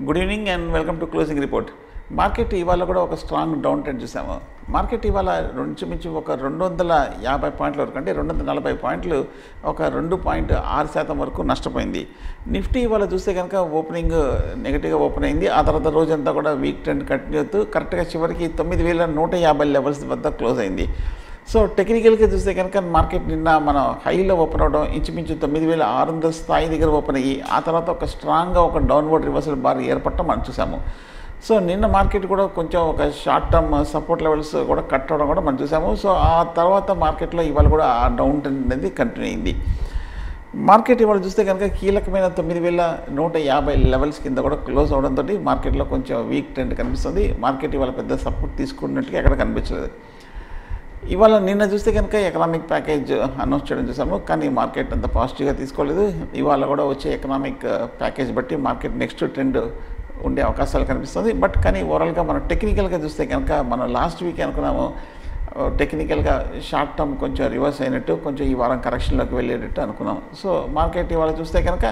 good evening and welcome to closing report market ఇవాళ కూడా ఒక స్ట్రాంగ్ డౌన్ ట్రెండ్ చూసాము మార్కెట్ ఇవాళ ఇంచుమించు ఒక రెండు వందల యాభై పాయింట్ల వరకు అంటే రెండు వందల నలభై పాయింట్లు ఒక రెండు పాయింట్ ఆరు శాతం వరకు నష్టపోయింది నిఫ్టీ ఇవాళ చూస్తే కనుక ఓపెనింగ్ నెగిటివ్గా ఓపెన్ అయింది ఆ తర్వాత రోజంతా కూడా వీక్ ట్రెండ్ కంటిన్యూ అవుతూ కరెక్ట్గా చివరికి తొమ్మిది వేల నూట యాభై లెవెల్స్ వద్ద క్లోజ్ అయింది సో టెక్నికల్గా చూస్తే కనుక మార్కెట్ నిన్న మనం హైలో ఓపెన్ అవడం ఇంచుమించు తొమ్మిది వేల ఆరు వందల స్థాయి దగ్గర ఓపెన్ అయ్యి ఆ తర్వాత ఒక స్ట్రాంగ్గా ఒక డౌన్వర్డ్ రివర్సల్ బార్ ఏర్పడటం మనం చూసాము సో నిన్న మార్కెట్ కూడా కొంచెం ఒక షార్ట్ టర్మ్ సపోర్ట్ లెవెల్స్ కూడా కట్ అవడం కూడా మనం చూసాము సో ఆ తర్వాత మార్కెట్లో ఇవాళ కూడా ఆ డౌన్ ట్రెండ్ అనేది కంటిన్యూ అయింది మార్కెట్ ఇవాళ చూస్తే కనుక కీలకమైన తొమ్మిది వేల నూట యాభై లెవెల్స్ కింద కూడా క్లోజ్ అవడంతో మార్కెట్లో కొంచెం వీక్ ట్రెండ్ కనిపిస్తుంది మార్కెట్ ఇవాళ పెద్ద సపోర్ట్ తీసుకున్నట్టుగా ఎక్కడ కనిపించలేదు ఇవాళ నిన్న చూస్తే కనుక ఎకనామిక్ ప్యాకేజ్ అనౌన్స్ చేయడం చూసాము కానీ మార్కెట్ అంత పాజిటివ్గా తీసుకోలేదు ఇవాళ కూడా వచ్చే ఎకనామిక్ ప్యాకేజ్ బట్టి మార్కెట్ నెక్స్ట్ ట్రెండ్ ఉండే అవకాశాలు కనిపిస్తుంది బట్ కానీ ఓవరాల్గా మనం టెక్నికల్గా చూస్తే కనుక మనం లాస్ట్ వీక్ అనుకున్నాము టెక్నికల్గా షార్ట్ టర్మ్ కొంచెం రివర్స్ అయినట్టు కొంచెం ఈ వారం కరెక్షన్లోకి వెళ్ళేటట్టు అనుకున్నాం సో మార్కెట్ ఇవాళ చూస్తే కనుక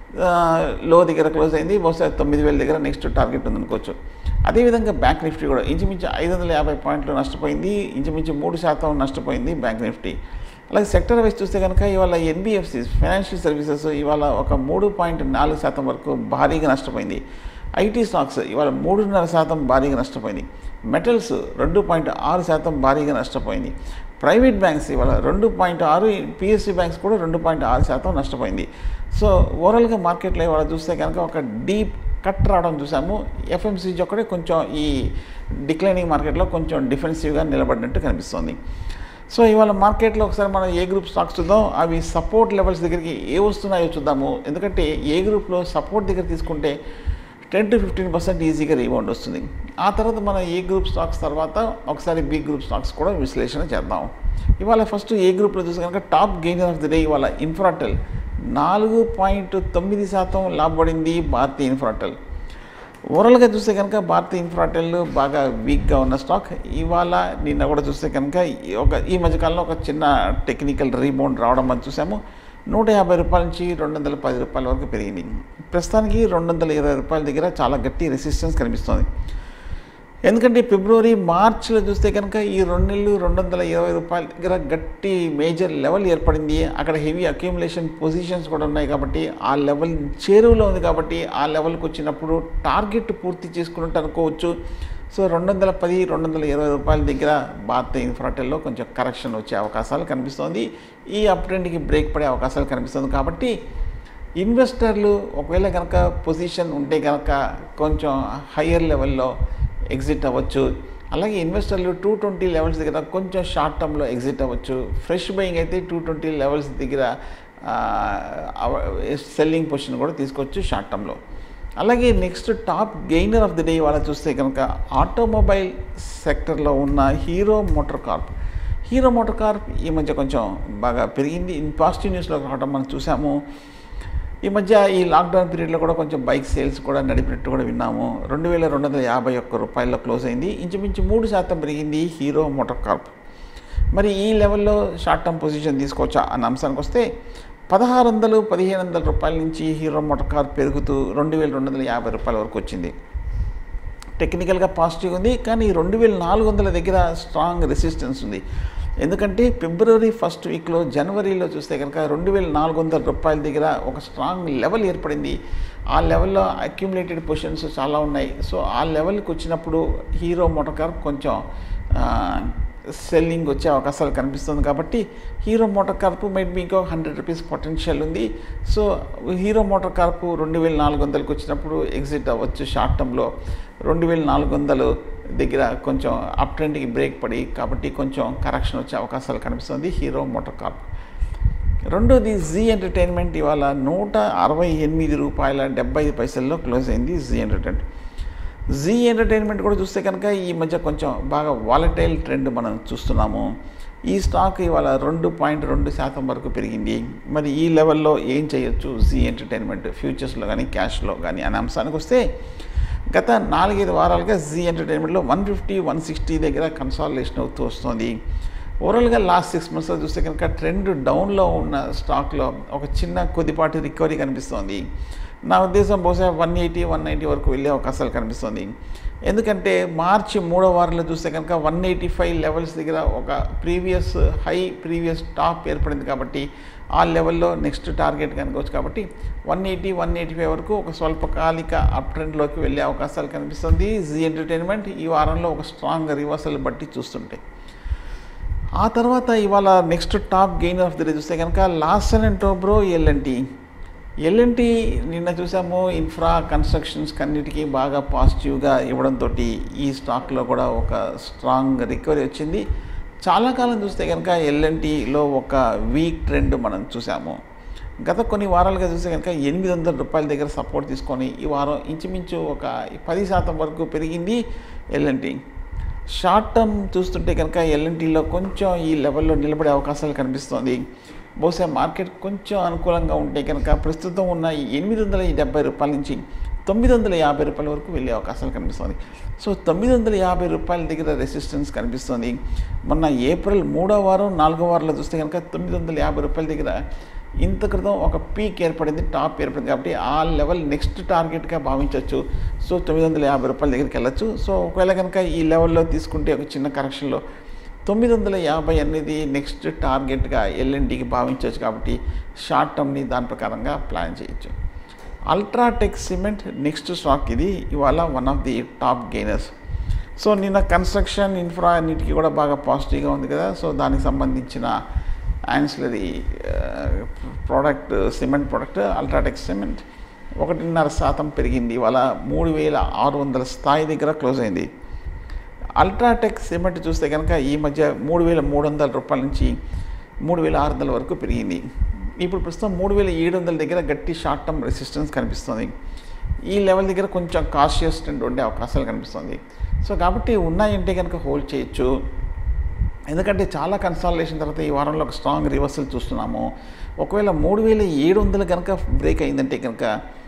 లో దగ్గర క్లోజ్ అయింది బహుశా తొమ్మిది వేల దగ్గర నెక్స్ట్ టార్గెట్ ఉంది అనుకోవచ్చు అదేవిధంగా బ్యాంక్ నిఫ్టీ కూడా ఇంచుమించు ఐదు వందల యాభై పాయింట్లు నష్టపోయింది ఇంచుమించు మూడు శాతం నష్టపోయింది బ్యాంక్ నిఫ్టీ అలాగే సెక్టర్ వైజ్ చూస్తే కనుక ఇవాళ ఎన్బిఎఫ్సి ఫైనాన్షియల్ సర్వీసెస్ ఇవాళ ఒక మూడు పాయింట్ నాలుగు శాతం వరకు భారీగా నష్టపోయింది ఐటీ స్టాక్స్ ఇవాళ మూడున్నర శాతం భారీగా నష్టపోయింది మెటల్స్ రెండు పాయింట్ ఆరు శాతం భారీగా నష్టపోయింది ప్రైవేట్ బ్యాంక్స్ ఇవాళ రెండు పాయింట్ ఆరు పిఎస్సి బ్యాంక్స్ కూడా రెండు పాయింట్ ఆరు శాతం నష్టపోయింది సో ఓవరాల్గా మార్కెట్లో ఇవాళ చూస్తే కనుక ఒక డీప్ కట్ రావడం చూసాము ఎఫ్ఎంసీజీ ఒక్కడే కొంచెం ఈ డిక్లైనింగ్ మార్కెట్లో కొంచెం డిఫెన్సివ్గా నిలబడినట్టు కనిపిస్తుంది సో ఇవాళ మార్కెట్లో ఒకసారి మనం ఏ గ్రూప్ స్టాక్స్ చూద్దాం అవి సపోర్ట్ లెవెల్స్ దగ్గరికి ఏ వస్తున్నాయో చూద్దాము ఎందుకంటే ఏ గ్రూప్లో సపోర్ట్ దగ్గర తీసుకుంటే టెన్ టు ఫిఫ్టీన్ పర్సెంట్ ఈజీగా రీబౌండ్ వస్తుంది ఆ తర్వాత మనం ఏ గ్రూప్ స్టాక్స్ తర్వాత ఒకసారి బి గ్రూప్ స్టాక్స్ కూడా విశ్లేషణ చేద్దాం ఇవాళ ఫస్ట్ ఏ గ్రూప్లో చూస్తే కనుక top gainer of the day ఇవాళ ఇన్ఫ్రాటెల్ నాలుగు పాయింట్ తొమ్మిది శాతం లాభపడింది భారతీయ ఇన్ఫ్రాటెల్ ఓవరాల్గా చూస్తే కనుక భారతీయ ఇన్ఫ్రాటెల్ బాగా వీక్గా ఉన్న స్టాక్ ఇవాళ నిన్న కూడా చూస్తే కనుక ఒక ఈ మధ్యకాలంలో ఒక చిన్న టెక్నికల్ రీబౌండ్ రావడం మనం చూసాము నూట యాభై రూపాయల నుంచి రెండు వందల పది రూపాయల వరకు పెరిగింది ప్రస్తుతానికి రెండు వందల ఇరవై రూపాయల దగ్గర చాలా గట్టి రెసిస్టెన్స్ కనిపిస్తుంది ఎందుకంటే ఫిబ్రవరి మార్చిలో చూస్తే కనుక ఈ రెండు నెలలు రెండు వందల ఇరవై రూపాయల దగ్గర గట్టి మేజర్ లెవెల్ ఏర్పడింది అక్కడ హెవీ అక్యూములేషన్ పొజిషన్స్ కూడా ఉన్నాయి కాబట్టి ఆ లెవెల్ చేరువలో ఉంది కాబట్టి ఆ లెవెల్కి వచ్చినప్పుడు టార్గెట్ పూర్తి చేసుకున్నట్టు అనుకోవచ్చు సో రెండు వందల పది రెండు వందల ఇరవై రూపాయల దగ్గర భారతీయ ఇన్ఫ్రాటెల్లో కొంచెం కరెక్షన్ వచ్చే అవకాశాలు కనిపిస్తుంది ఈ అప్ ట్రెండ్కి బ్రేక్ పడే అవకాశాలు కనిపిస్తుంది కాబట్టి ఇన్వెస్టర్లు ఒకవేళ కనుక పొజిషన్ ఉంటే కనుక కొంచెం హయ్యర్ లెవెల్లో ఎగ్జిట్ అవ్వచ్చు అలాగే ఇన్వెస్టర్లు టూ ట్వంటీ లెవెల్స్ దగ్గర కొంచెం షార్ట్ టర్మ్లో ఎగ్జిట్ అవ్వచ్చు ఫ్రెష్ బయింగ్ అయితే టూ ట్వంటీ లెవెల్స్ దగ్గర సెల్లింగ్ పొజిషన్ కూడా తీసుకోవచ్చు షార్ట్ టర్మ్లో అలాగే next top gainer of the day ఇవాళ చూస్తే కనుక ఆటోమొబైల్ సెక్టర్లో ఉన్న హీరో మోటార్ కార్ప్ హీరో మోటార్ కార్ప్ ఈ మధ్య కొంచెం బాగా పెరిగింది ఇన్ పాజిటివ్ న్యూస్లో రావడం మనం చూసాము ఈ మధ్య ఈ లాక్డౌన్ పీరియడ్లో కూడా కొంచెం బైక్ సేల్స్ కూడా నడిపినట్టు కూడా విన్నాము రెండు వేల రెండు వందల యాభై ఒక్క రూపాయల్లో క్లోజ్ అయింది ఇంచుమించు మూడు శాతం పెరిగింది హీరో మోటార్ కార్ప్ మరి ఈ లెవెల్లో షార్ట్ టర్మ్ పొజిషన్ తీసుకోవచ్చా అన్న అంశానికి వస్తే పదహారు వందలు పదిహేను వందల రూపాయల నుంచి హీరో మోటార్ కార్ పెరుగుతూ రెండు వేల రెండు వందల యాభై రూపాయల వరకు వచ్చింది టెక్నికల్గా పాజిటివ్ ఉంది కానీ రెండు వేల నాలుగు వందల దగ్గర స్ట్రాంగ్ రెసిస్టెన్స్ ఉంది ఎందుకంటే ఫిబ్రవరి ఫస్ట్ వీక్లో జనవరిలో చూస్తే కనుక రెండు వేల నాలుగు వందల రూపాయల దగ్గర ఒక స్ట్రాంగ్ లెవెల్ ఏర్పడింది ఆ లెవెల్లో అక్యుములేటెడ్ పొజిషన్స్ చాలా ఉన్నాయి సో ఆ లెవెల్కి వచ్చినప్పుడు హీరో మోటార్ కార్ కొంచెం సెల్లింగ్ వచ్చే అవకాశాలు కనిపిస్తుంది కాబట్టి హీరో మోటార్ కార్పు మైట్ బీ ఇంకో హండ్రెడ్ రూపీస్ పొటెన్షియల్ ఉంది సో హీరో మోటార్ కార్పు రెండు వేల నాలుగు వందలకు వచ్చినప్పుడు ఎగ్జిట్ అవ్వచ్చు షార్ట్ టర్మ్లో రెండు వేల నాలుగు వందలు దగ్గర కొంచెం అప్ ట్రెండ్కి బ్రేక్ పడి కాబట్టి కొంచెం కరెక్షన్ వచ్చే అవకాశాలు కనిపిస్తుంది హీరో మోటార్ కార్ప్ రెండోది జీ ఎంటర్టైన్మెంట్ ఇవాళ నూట అరవై ఎనిమిది రూపాయల డెబ్బై ఐదు పైసల్లో క్లోజ్ అయింది జీ ఎంటర్టైన్మెంట్ జీ ఎంటర్టైన్మెంట్ కూడా చూస్తే కనుక ఈ మధ్య కొంచెం బాగా వాలటైల్ ట్రెండ్ మనం చూస్తున్నాము ఈ స్టాక్ ఇవాళ రెండు పాయింట్ రెండు శాతం వరకు పెరిగింది మరి ఈ లెవెల్లో ఏం చేయొచ్చు జీ ఎంటర్టైన్మెంట్ ఫ్యూచర్స్లో కానీ క్యాష్లో కానీ అనే అంశానికి వస్తే గత నాలుగైదు వారాలుగా జీ ఎంటర్టైన్మెంట్లో వన్ ఫిఫ్టీ వన్ సిక్స్టీ దగ్గర కన్సాలిడేషన్ అవుతూ వస్తుంది ఓవరాల్గా లాస్ట్ సిక్స్ మంత్స్లో చూస్తే కనుక ట్రెండ్ డౌన్లో ఉన్న స్టాక్లో ఒక చిన్న కొద్దిపాటి రికవరీ కనిపిస్తోంది నా ఉద్దేశం బహుశా వన్ ఎయిటీ వన్ నైంటీ వరకు వెళ్ళే అవకాశాలు కనిపిస్తుంది ఎందుకంటే మార్చి మూడో వారంలో చూస్తే కనుక వన్ ఎయిటీ ఫైవ్ లెవెల్స్ దగ్గర ఒక ప్రీవియస్ హై ప్రీవియస్ టాప్ ఏర్పడింది కాబట్టి ఆ లెవెల్లో నెక్స్ట్ టార్గెట్ కనుకోవచ్చు కాబట్టి one eighty one eighty five వరకు ఒక స్వల్పకాలిక అప్ ట్రెండ్లోకి వెళ్ళే అవకాశాలు కనిపిస్తుంది జీ ఎంటర్టైన్మెంట్ ఈ వారంలో ఒక స్ట్రాంగ్ రివర్సల్ బట్టి చూస్తుంటే ఆ తర్వాత ఇవాళ next top gain of the day చూస్తే కనుక Larsen and Toubro L and T L and T నిన్న చూసాము ఇన్ఫ్రా కన్స్ట్రక్షన్స్ అన్నిటికీ బాగా పాజిటివ్గా ఇవ్వడంతో ఈ స్టాక్లో కూడా ఒక స్ట్రాంగ్ రికవరీ వచ్చింది చాలా కాలం చూస్తే కనుక ఎల్ఎన్టీలో ఒక వీక్ ట్రెండ్ మనం చూసాము గత కొన్ని వారాలుగా చూస్తే కనుక ఎనిమిది వందల రూపాయల దగ్గర సపోర్ట్ తీసుకొని ఈ వారం ఇంచుమించు ఒక పది శాతం వరకు పెరిగింది ఎల్ఎన్టీ షార్ట్ టర్మ్ చూస్తుంటే కనుక ఎల్ఎన్టీలో కొంచెం ఈ లెవెల్లో నిలబడే అవకాశాలు కనిపిస్తుంది బహుశా మార్కెట్ కొంచెం అనుకూలంగా ఉంటే కనుక ప్రస్తుతం ఉన్న ఈ ఎనిమిది వందల డెబ్బై రూపాయల నుంచి తొమ్మిది వందల యాభై రూపాయల వరకు వెళ్ళే అవకాశాలు కనిపిస్తుంది సో తొమ్మిది వందల యాభై రూపాయల దగ్గర రెసిస్టెన్స్ కనిపిస్తుంది మొన్న ఏప్రిల్ మూడో వారం నాలుగో వారంలో చూస్తే కనుక తొమ్మిది వందల యాభై రూపాయల దగ్గర ఇంత క్రితం ఒక పీక్ ఏర్పడింది టాప్ ఏర్పడింది కాబట్టి ఆ లెవెల్ నెక్స్ట్ టార్గెట్గా భావించవచ్చు సో తొమ్మిది వందల యాభై రూపాయల దగ్గరికి వెళ్ళచ్చు సో ఒకవేళ కనుక ఈ లెవెల్లో తీసుకుంటే ఒక చిన్న కరెక్షన్లో తొమ్మిది వందల యాభై అనేది నెక్స్ట్ టార్గెట్గా ఎల్ఎన్టీకి భావించవచ్చు కాబట్టి షార్ట్ టర్మ్ని దాని ప్రకారంగా ప్లాన్ చేయొచ్చు అల్ట్రాటెక్ సిమెంట్ నెక్స్ట్ స్టాక్ ఇది ఇవాళ one of the top gainers so నిన్న కన్స్ట్రక్షన్ ఇన్ఫ్రా అన్నిటికీ కూడా బాగా పాజిటివ్గా ఉంది కదా సో దానికి సంబంధించిన ancillary product cement product UltraTech Cement ఒకటిన్నర శాతం పెరిగింది ఇవాళ మూడు వేల ఆరు వందల స్థాయి దగ్గర క్లోజ్ అయింది అల్ట్రాటెక్ సిమెంట్ చూస్తే కనుక ఈ మధ్య మూడు వేల మూడు వందల రూపాయల నుంచి మూడు వేల ఆరు వందల వరకు పెరిగింది ఇప్పుడు ప్రస్తుతం మూడు వేల ఏడు వందల దగ్గర గట్టి షార్ట్ టర్మ్ రెసిస్టెన్స్ కనిపిస్తుంది ఈ లెవెల్ దగ్గర కొంచెం కాషియస్ ట్రెండ్ ఉండే అవకాశాలు కనిపిస్తుంది సో కాబట్టి ఉన్నాయంటే కనుక హోల్డ్ చేయొచ్చు ఎందుకంటే చాలా కన్సాలిడేషన్ తర్వాత ఈ వారంలో ఒక స్ట్రాంగ్ రివర్సల్ చూస్తున్నాము ఒకవేళ మూడు వేల ఏడు వందలు కనుక బ్రేక్ అయిందంటే కనుక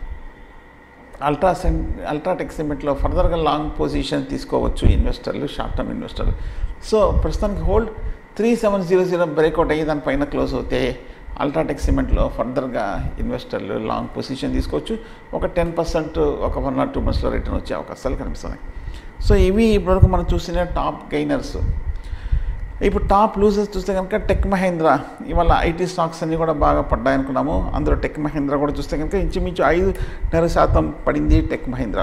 అల్ట్రా సెన్ అల్ట్రాటెక్ సిమెంట్లో ఫర్దర్గా లాంగ్ పొజిషన్ తీసుకోవచ్చు ఇన్వెస్టర్లు షార్ట్ టర్మ్ ఇన్వెస్టర్లు సో ప్రస్తుతానికి hold three seven zero zero breakout అయ్యి దానిపైన క్లోజ్ అవుతే అల్ట్రాటెక్ సిమెంట్లో ఫర్దర్గా ఇన్వెస్టర్లు లాంగ్ పొజిషన్ తీసుకోవచ్చు ఒక టెన్ పర్సెంట్ ఒక వన్ ఆర్ టూ మంత్స్లో రిటర్న్ వచ్చే అవకాశాలు కనిపిస్తున్నాయి సో ఇవి ఇప్పటివరకు మనం చూసిన టాప్ గెయినర్స్ ఇప్పుడు టాప్ లూజర్స్ చూస్తే కనుక టెక్ మహేంద్ర ఇవాళ ఐటీ స్టాక్స్ అన్నీ కూడా బాగా పడ్డాయి అనుకున్నాము అందులో టెక్ మహేంద్ర కూడా చూస్తే కనుక ఇంచుమించు ఐదున్నర శాతం పడింది టెక్ మహేంద్ర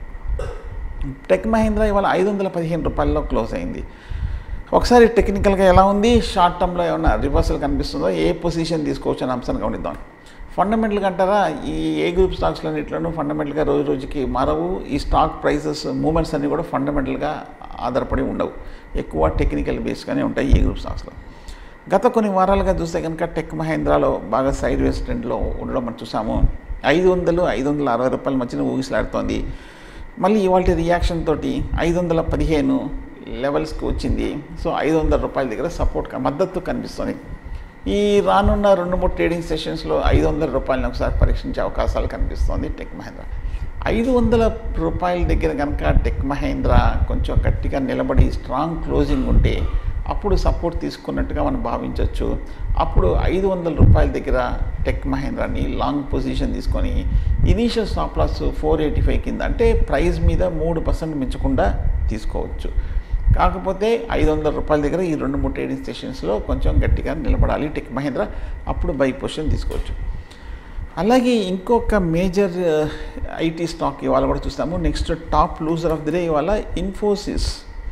టెక్ మహేంద్ర ఇవాళ ఐదు వందల పదిహేను రూపాయల్లో క్లోజ్ అయింది ఒకసారి టెక్నికల్గా ఎలా ఉంది షార్ట్ టర్మ్లో ఏమైనా రివర్సల్ కనిపిస్తుందో ఏ పొజిషన్ తీసుకోవచ్చు అనే అంశాన్ని గమనిద్దాం ఫండమెంటల్గా అంటారా ఈ ఏ గ్రూప్ స్టాక్స్లో అన్నింటిలోనూ ఫండమెంటల్గా రోజు రోజుకి మారవు ఈ స్టాక్ ప్రైసెస్ మూమెంట్స్ అన్నీ కూడా ఫండమెంటల్గా ఆధారపడి ఉండవు ఎక్కువ టెక్నికల్ బేస్గానే ఉంటాయి ఈ గ్రూప్ స్టాక్స్లో గత కొన్ని వారాలుగా చూస్తే కనుక టెక్ మహేంద్రాలో బాగా సైడ్ వేస్ ట్రెండ్లో ఉండడం మనం చూసాము ఐదు వందలు ఐదు వందల అరవై రూపాయల మధ్యన ఊగిసలాడుతోంది మళ్ళీ ఇవాళ రియాక్షన్ తోటి ఐదు వందల పదిహేను లెవెల్స్కి వచ్చింది సో ఐదు వందల రూపాయల దగ్గర సపోర్ట్ మద్దతు కనిపిస్తుంది ఈ రానున్న రెండు మూడు ట్రేడింగ్ సెషన్స్లో ఐదు వందల రూపాయలను ఒకసారి పరీక్షించే అవకాశాలు కనిపిస్తోంది టెక్ మహేంద్ర ఐదు వందల రూపాయల దగ్గర కనుక టెక్ మహేంద్ర కొంచెం గట్టిగా నిలబడి స్ట్రాంగ్ క్లోజింగ్ ఉంటే అప్పుడు సపోర్ట్ తీసుకున్నట్టుగా మనం భావించవచ్చు అప్పుడు ఐదు వందల రూపాయల దగ్గర టెక్ మహేంద్రాని లాంగ్ పొజిషన్ తీసుకొని initial stop loss four eighty five కింద అంటే ప్రైస్ మీద మూడు పర్సెంట్ మించకుండా తీసుకోవచ్చు కాకపోతే ఐదు వందల రూపాయల దగ్గర ఈ రెండు మూడు ట్రేడింగ్ స్టేషన్స్లో కొంచెం గట్టిగా నిలబడాలి టెక్ మహేంద్ర అప్పుడు బై పొజిషన్ తీసుకోవచ్చు అలాగే ఇంకొక మేజర్ ఐటీ స్టాక్ ఇవాళ కూడా చూస్తాము next top loser of the day ఇవాళ ఇన్ఫోసిస్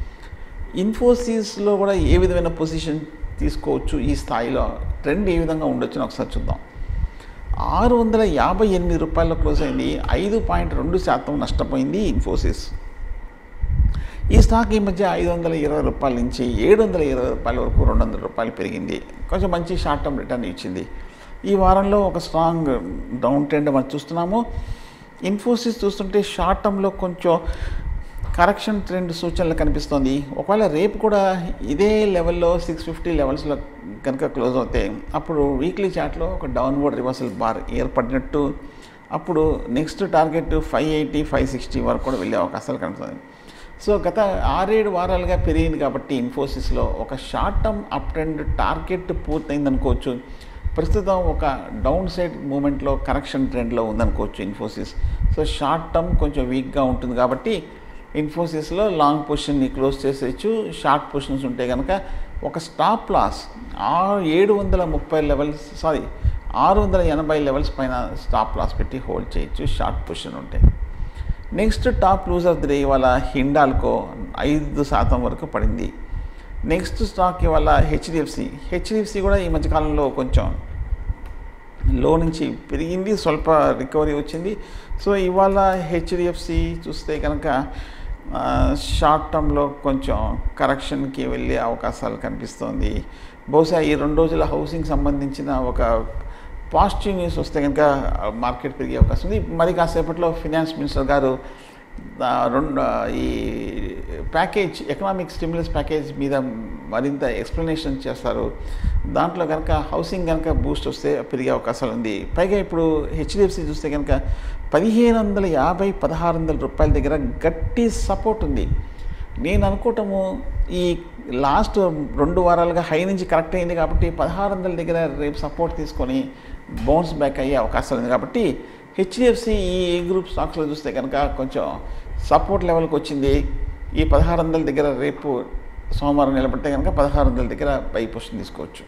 ఇన్ఫోసిస్లో కూడా ఏ విధమైన పొజిషన్ తీసుకోవచ్చు ఈ స్థాయిలో ట్రెండ్ ఏ విధంగా ఉండొచ్చు ఒకసారి చూద్దాం ఆరు వందల యాభై ఎనిమిది రూపాయల్లో క్లోజ్ అయింది ఐదు పాయింట్ రెండు శాతం నష్టపోయింది ఇన్ఫోసిస్ ఈ స్టాక్ ఈ మధ్య ఐదు వందల ఇరవై రూపాయల నుంచి ఏడు వందల ఇరవై రూపాయల వరకు రెండు వందల రూపాయలు పెరిగింది కొంచెం మంచి షార్ట్ టర్మ్ రిటర్న్ ఇచ్చింది ఈ వారంలో ఒక స్ట్రాంగ్ డౌన్ ట్రెండ్ మనం చూస్తున్నాము ఇన్ఫోసిస్ చూస్తుంటే షార్ట్ టర్మ్లో కొంచెం కరెక్షన్ ట్రెండ్ సూచనలు కనిపిస్తుంది ఒకవేళ రేపు కూడా ఇదే లెవెల్లో సిక్స్ ఫిఫ్టీ లెవెల్స్లో కనుక క్లోజ్ అవుతాయి అప్పుడు వీక్లీ చార్ట్లో ఒక డౌన్వర్డ్ రివర్సల్ బార్ ఏర్పడినట్టు అప్పుడు next target five eighty five sixty వరకు కూడా వెళ్ళే అవకాశాలు కనిపిస్తుంది సో గత ఆరేడు వారాలుగా పెరిగింది కాబట్టి ఇన్ఫోసిస్లో ఒక short term up trend target పూర్తయింది అనుకోవచ్చు ప్రస్తుతం ఒక డౌన్ సైడ్ మూమెంట్లో కరెక్షన్ ట్రెండ్లో ఉందనుకోవచ్చు ఇన్ఫోసిస్ సో షార్ట్ టర్మ్ కొంచెం వీక్గా ఉంటుంది కాబట్టి ఇన్ఫోసిస్లో లాంగ్ పొజిషన్ని క్లోజ్ చేసేయచ్చు షార్ట్ పొజిషన్స్ ఉంటే కనుక ఒక స్టాప్ లాస్ ఆరు ఏడు వందల ముప్పై లెవెల్స్ సారీ ఆరు వందల ఎనభై లెవెల్స్ పైన స్టాప్ లాస్ పెట్టి హోల్డ్ చేయొచ్చు షార్ట్ పొజిషన్ ఉంటే next top lose of the day ఇవాళ హిండాల్కో ఐదు శాతం వరకు పడింది నెక్స్ట్ స్టాక్ ఇవాళ హెచ్డిఎఫ్సి హెచ్డిఎఫ్సి కూడా ఈ మధ్యకాలంలో కొంచెం లో నుంచి పెరిగింది స్వల్ప రికవరీ వచ్చింది సో ఇవాళ హెచ్డిఎఫ్సి చూస్తే కనుక షార్ట్ టర్మ్లో కొంచెం కరెక్షన్కి వెళ్ళే అవకాశాలు కనిపిస్తోంది బహుశా ఈ రెండు రోజుల హౌసింగ్ సంబంధించిన ఒక పాజిటివ్ న్యూస్ వస్తే కనుక మార్కెట్ పెరిగే అవకాశం ఉంది మరి కాసేపట్లో ఫినాన్స్ మినిస్టర్ గారు ఆ, రెండు ఆ, ఈ ప్యాకేజ్ ఎకనామిక్ స్టిమ్యులస్ ప్యాకేజ్ మీద మరింత ఎక్స్ప్లెనేషన్ చేస్తారు దాంట్లో కనుక హౌసింగ్ కనుక బూస్ట్ వస్తే పెరిగే అవకాశాలు ఉంది పైగా ఇప్పుడు హెచ్డిఎఫ్సి చూస్తే కనుక పదిహేను వందల యాభై పదహారు వందల రూపాయల దగ్గర గట్టి సపోర్ట్ ఉంది నేను అనుకోవటము ఈ లాస్ట్ రెండు వారాలుగా హై నుంచి కరెక్ట్ అయింది కాబట్టి పదహారు వందల దగ్గర రేపు సపోర్ట్ తీసుకొని బౌన్స్ బ్యాక్ అయ్యే అవకాశాలు ఉంది కాబట్టి హెచ్డిఎఫ్సి ఈ ఏ గ్రూప్ స్టాక్స్లో చూస్తే కనుక కొంచెం సపోర్ట్ లెవెల్కి వచ్చింది ఈ పదహారు వందల దగ్గర రేపు సోమవారం నిలబడితే కనుక పదహారు వందల దగ్గర బై పొజిషన్ తీసుకోవచ్చు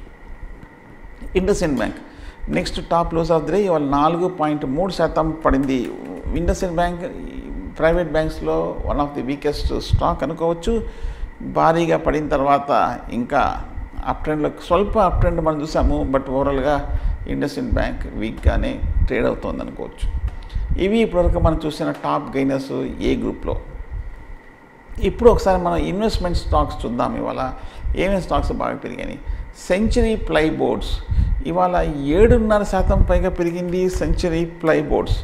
IndusInd Bank next top loss of the day ఇవాళ నాలుగు పాయింట్ మూడు శాతం పడింది ఇండస్ఇండ్ బ్యాంక్ ప్రైవేట్ బ్యాంక్స్లో one of the weakest stock అనుకోవచ్చు భారీగా పడిన తర్వాత ఇంకా అప్ ట్రెండ్లో స్వల్ప అప్ ట్రెండ్ మనం చూసాము బట్ ఓవరాల్గా ఇండస్ఇండ్ బ్యాంక్ వీక్గానే ట్రేడ్ అవుతుంది అనుకోవచ్చు ఇవి ఇప్పటివరకు మనం చూసిన టాప్ గైనర్స్ ఏ గ్రూప్లో ఇప్పుడు ఒకసారి మనం ఇన్వెస్ట్మెంట్ స్టాక్స్ చూద్దాం ఇవాళ ఏమేమి స్టాక్స్ బాగా పెరిగాయి సెంచరీ ప్లై బోర్డ్స్ ఇవాళ ఏడున్నర శాతం పైగా పెరిగింది సెంచరీ ప్లై బోర్డ్స్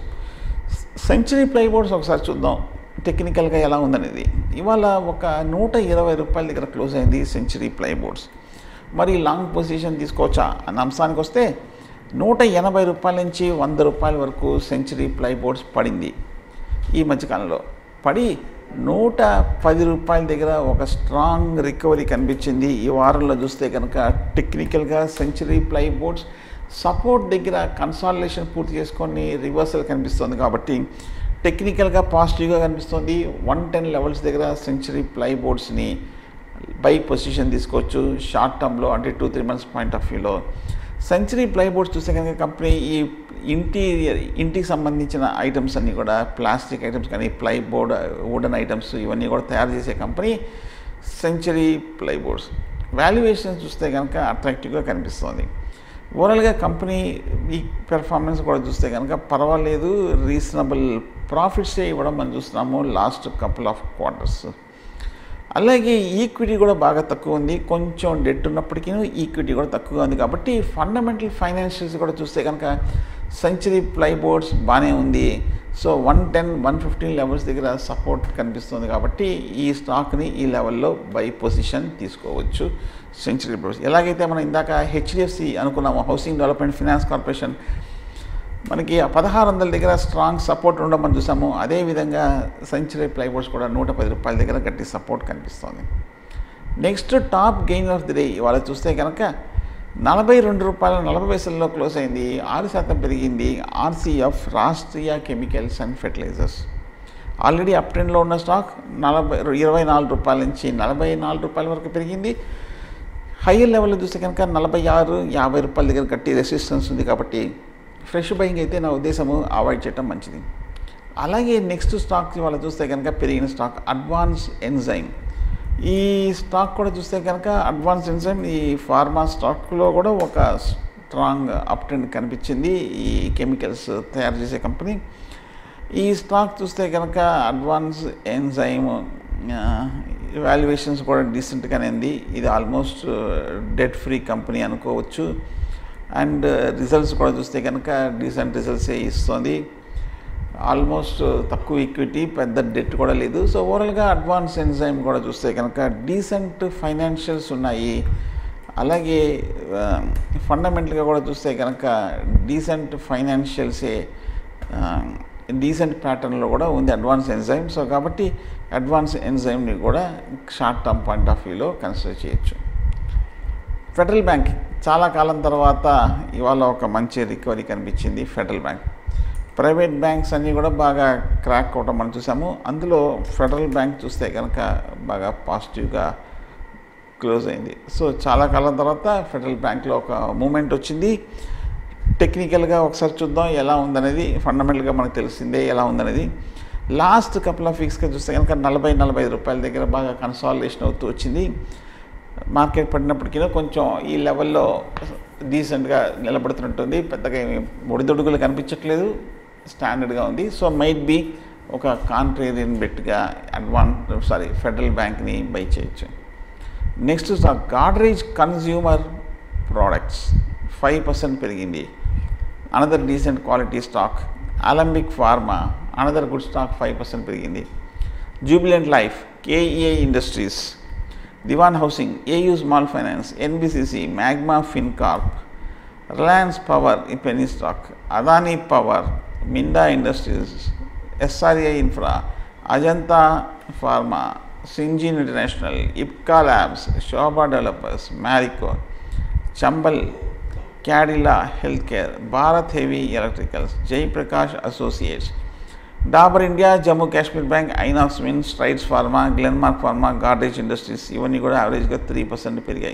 సెంచరీ ప్లై బోర్డ్స్ ఒకసారి చూద్దాం టెక్నికల్గా ఎలా ఉందనేది ఇవాళ ఒక నూట ఇరవై రూపాయల దగ్గర క్లోజ్ అయింది సెంచరీ ప్లై బోర్డ్స్ మరి లాంగ్ పొజిషన్ తీసుకోవచ్చా అన్న అంశానికి వస్తే నూట ఎనభై రూపాయల నుంచి వంద రూపాయల వరకు సెంచరీ ప్లై బోర్డ్స్ పడింది ఈ మధ్యకాలంలో పడి నూట పది రూపాయల దగ్గర ఒక స్ట్రాంగ్ రికవరీ కనిపించింది ఈ వారంలో చూస్తే కనుక టెక్నికల్గా సెంచరీ ప్లై బోర్డ్స్ సపోర్ట్ దగ్గర కన్సాలిడేషన్ పూర్తి చేసుకొని రివర్సల్ కనిపిస్తుంది కాబట్టి టెక్నికల్గా పాజిటివ్గా కనిపిస్తుంది వన్ టెన్ లెవెల్స్ దగ్గర సెంచరీ ప్లై బోర్డ్స్ని బై పొజిషన్ తీసుకోవచ్చు షార్ట్ టర్మ్లో అంటే two three months point of వ్యూలో సెంచరీ ప్లైబోర్డ్స్ చూస్తే కనుక కంపెనీ ఈ ఇంటీరియర్ ఇంటికి సంబంధించిన ఐటమ్స్ అన్నీ కూడా ప్లాస్టిక్ ఐటమ్స్ కానీ ప్లైబోర్డ్ వుడెన్ ఐటమ్స్ ఇవన్నీ కూడా తయారు చేసే కంపెనీ సెంచరీ ప్లైబోర్డ్స్ వాల్యుయేషన్ చూస్తే కనుక అట్రాక్టివ్గా కనిపిస్తుంది ఓవరాల్గా కంపెనీ ఈ పెర్ఫార్మెన్స్ కూడా చూస్తే కనుక పర్వాలేదు రీజనబుల్ ప్రాఫిట్సే ఇవ్వడం మనం చూస్తున్నాము లాస్ట్ కపుల్ ఆఫ్ క్వార్టర్స్ అలాగే ఈక్విటీ కూడా బాగా తక్కువ ఉంది కొంచెం డెట్ ఉన్నప్పటికీ ఈక్విటీ కూడా తక్కువగా ఉంది కాబట్టి ఫండమెంటల్ ఫైనాన్షియల్స్ కూడా చూస్తే కనుక సెంచరీ ప్లైబోర్డ్స్ బాగానే ఉంది so one ten one fifteen levels దగ్గర సపోర్ట్ కనిపిస్తుంది కాబట్టి ఈ స్టాక్ని ఈ లెవెల్లో బై పొజిషన్ తీసుకోవచ్చు సెంచరీ ప్లైబోర్డ్స్ ఎలాగైతే మనం ఇందాక హెచ్డిఎఫ్సి అనుకున్నాము హౌసింగ్ డెవలప్మెంట్ ఫినాన్స్ కార్పొరేషన్ మనకి ఆ పదహారు వందల దగ్గర స్ట్రాంగ్ సపోర్ట్ ఉండడం మనం చూసాము అదేవిధంగా సెంచరీ ప్లైబోర్డ్స్ కూడా నూట పది రూపాయల దగ్గర గట్టి సపోర్ట్ కనిపిస్తుంది next top gain of the day ఇవాళ చూస్తే కనుక నలభై రెండు రూపాయల నలభై పైసల్లో క్లోజ్ అయింది ఆరు శాతం పెరిగింది RCF Rashtriya Chemicals and Fertilizers already up ట్రెండ్లో ఉన్న స్టాక్ నలభై ఇరవై నాలుగు రూపాయల నుంచి నలభై నాలుగు రూపాయల వరకు పెరిగింది హయ్యర్ లెవెల్లో చూస్తే కనుక నలభై ఆరు యాభై రూపాయల దగ్గర గట్టి రెసిస్టెన్స్ ఉంది కాబట్టి ఫ్రెష్ బయింగ్ అయితే నా ఉద్దేశము అవాయిడ్ చేయటం మంచిది అలాగే నెక్స్ట్ స్టాక్ ఇవాళ చూస్తే కనుక పెరిగిన స్టాక్ అడ్వాన్స్ ఎన్జైమ్ ఈ స్టాక్ కూడా చూస్తే కనుక అడ్వాన్స్ ఎన్జైమ్ ఈ ఫార్మా స్టాక్లో కూడా ఒక స్ట్రాంగ్ అప్ ట్రెండ్ కనిపించింది ఈ కెమికల్స్ తయారు చేసే కంపెనీ ఈ స్టాక్ చూస్తే కనుక అడ్వాన్స్ ఎన్జైమ్ వాల్యుయేషన్స్ కూడా డీసెంట్గానే ఉంది ఇది ఆల్మోస్ట్ డెట్ ఫ్రీ కంపెనీ అనుకోవచ్చు అండ్ రిజల్ట్స్ కూడా చూస్తే కనుక డీసెంట్ రిజల్ట్సే ఇస్తుంది ఆల్మోస్ట్ తక్కువ ఈక్విటీ పెద్ద డెట్ కూడా లేదు సో ఓవరాల్గా అడ్వాన్స్ ఎన్జైమ్ కూడా చూస్తే కనుక డీసెంట్ ఫైనాన్షియల్స్ ఉన్నాయి అలాగే ఫండమెంటల్గా కూడా చూస్తే కనుక డీసెంట్ ఫైనాన్షియల్సే డీసెంట్ ప్యాటర్న్లో కూడా ఉంది అడ్వాన్స్ ఎన్జైమ్ సో కాబట్టి అడ్వాన్స్ ఎన్జైమ్ని కూడా షార్ట్ టర్మ్ పాయింట్ ఆఫ్ వ్యూలో కన్సిడర్ చేయొచ్చు ఫెడరల్ బ్యాంక్ చాలా కాలం తర్వాత ఇవాళ ఒక మంచి రికవరీ కనిపించింది ఫెడరల్ బ్యాంక్ ప్రైవేట్ బ్యాంక్స్ అన్నీ కూడా బాగా క్రాక్ అవటం మనం చూసాము అందులో ఫెడరల్ బ్యాంక్ చూస్తే కనుక బాగా పాజిటివ్గా క్లోజ్ అయింది సో చాలా కాలం తర్వాత ఫెడరల్ బ్యాంక్లో ఒక మూమెంట్ వచ్చింది టెక్నికల్గా ఒకసారి చూద్దాం ఎలా ఉందనేది ఫండమెంటల్గా మనకు తెలిసిందే ఎలా ఉందనేది లాస్ట్ కపుల్ ఆఫ్ వీక్స్గా చూస్తే కనుక నలభై నలభై ఐదు రూపాయల దగ్గర బాగా కన్సాలిడేషన్ అవుతూ వచ్చింది మార్కెట్ పడినప్పటికీ కొంచెం ఈ లెవెల్లో డీసెంట్గా నిలబడుతున్నట్టుంది పెద్దగా ఏమి ఒడిదొడుగులు కనిపించట్లేదు స్టాండర్డ్గా ఉంది సో మైట్ బి ఒక కాంట్రేరియన్ బెట్గా అడ్వాన్స్ సారీ ఫెడరల్ బ్యాంక్ని బై చేయొచ్చు next stock Godrej Consumer Products five percent పెరిగింది another decent quality stock Alembic Pharma another good stock five percent పెరిగింది జూబిలెంట్ లైఫ్ కేఈఏ ఇండస్ట్రీస్ దివాన్ హౌసింగ్ ఏయూ స్మాల్ ఫైనాన్స్ ఎన్బిసిసి మ్యాగ్మా ఫిన్కార్ప్ రిలయన్స్ పవర్ ఈ penny stock Adani Power Minda Industries SRA Infra Ajanta Pharma Syngene International Ipca Labs Sobha Developers Marico Chambal Cadila health Healthcare Bharat Heavy Electricals Jaiprakash Associates Dabur India Jammu Kashmir Bank Inox Wind Strides Pharma Glenmark Pharma Godrej Industries ఇవన్నీ కూడా యావరేజ్గా త్రీ పర్సెంట్ పెరిగాయి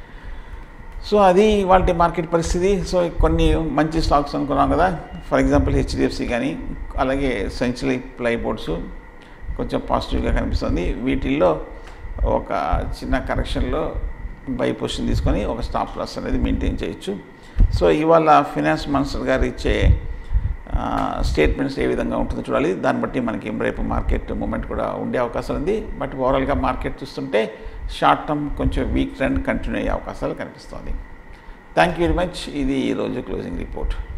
సో అది వాళ్ళ మార్కెట్ పరిస్థితి సో కొన్ని మంచి స్టాక్స్ అనుకున్నాం కదా ఫర్ ఎగ్జాంపుల్ హెచ్డిఎఫ్సి కానీ అలాగే సెంచురీ ప్లైబోర్డ్స్ కొంచెం పాజిటివ్గా కనిపిస్తుంది వీటిల్లో ఒక చిన్న కరెక్షన్లో బై పొజిషన్ తీసుకొని ఒక స్టాప్ లాస్ అనేది మెయింటైన్ చేయొచ్చు సో ఇవాళ ఫినాన్స్ మినిస్టర్ గారు ఇచ్చే స్టేట్మెంట్స్ ఏ విధంగా ఉంటుందో చూడాలి దాన్ని బట్టి మనకి రేపు మార్కెట్ మూమెంట్ కూడా ఉండే అవకాశం ఉంది బట్ ఓవరాల్గా మార్కెట్ చూస్తుంటే షార్ట్ టర్మ్ కొంచెం వీక్ ట్రెండ్ కంటిన్యూ అయ్యే అవకాశాలు కనిపిస్తుంది థ్యాంక్ యూ వెరీ మచ్ ఇది ఈరోజు క్లోజింగ్ రిపోర్ట్